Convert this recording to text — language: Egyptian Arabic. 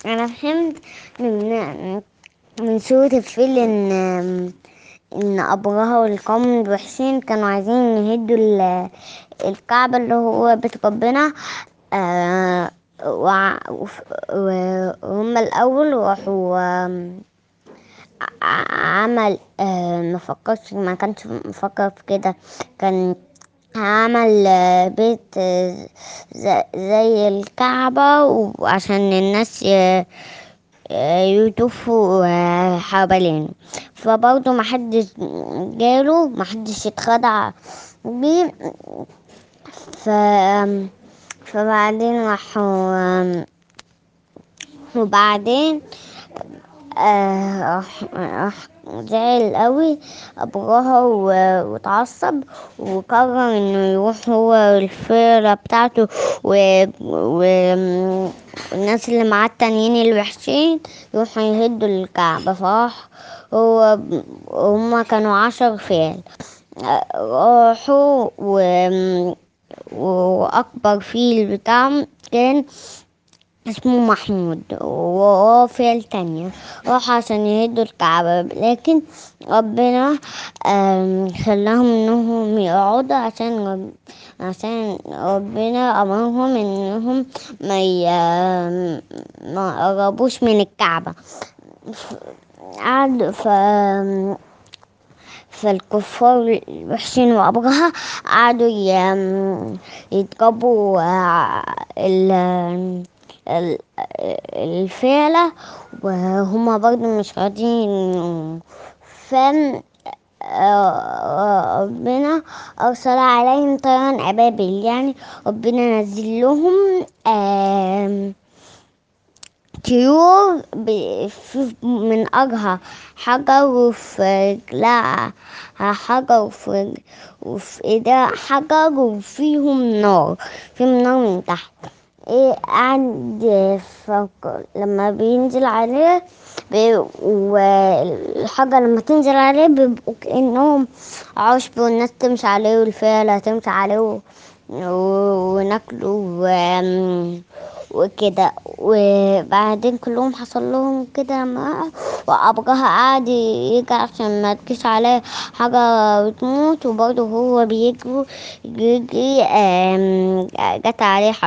أنا فهمت من من سورة الفيل إن إن أبرهة والقوم الوحشين كانوا عايزين يهدوا ال- الكعبة اللي هو بيت ربنا آه، وع- وف- وهم الأول راحوا آم، ع- عمل آه، ما فكرش ما كانش مفكر في كده كان عمل آه، بيت آه، ز- زي الكعبة وعشان الناس ي- آه، يطوفوا آه، حوالينه فبرضه محدش جاله محدش اتخدع بيه ف فبعدين راحوا آم، وبعدين آه، راح راح زعل قوي أبوها و- واتعصب وقرر إنه يروح هو والفيرة بتاعته و- و- والناس اللي معاه التانيين الوحشين يروحوا يهدوا الكعبة فراح هو هما كانوا عشر فيل آه، راحوا و وأكبر فيل بتاعهم كان اسمه محمود وهو فيل تانية راح عشان يهدوا الكعبة لكن ربنا آم، خلاهم انهم يقعدوا عشان رب... عشان ربنا امرهم انهم ما ي... آم، ما يقربوش من الكعبة قعد ف فالكفار الوحشين وأبرهة قعدوا ي- يضربوا آه، ال- ال- الفيلة وهما برضو مش راضيين ف آه، ربنا أرسل عليهم طيران أبابيل يعني ربنا نزل لهم آم، طيور ب- في- من أجهى حجر وفي رجلها حجر وفي وفي ايديها حجر وفيهم نار فيهم نار من تحت ايه قعد فوق لما بينزل عليه بي- والحجر لما تنزل عليه بيبقوا كأنهم عشب والناس تمشي عليه والفيلة تمشي عليه و- و- وناكله و- وكده وبعدين كلهم حصل لهم كده ما وأبرهة قعد يجي عشان ما تجيش عليه حاجة وتموت وبرضه هو بيجري يجي آم، جت عليه حاجة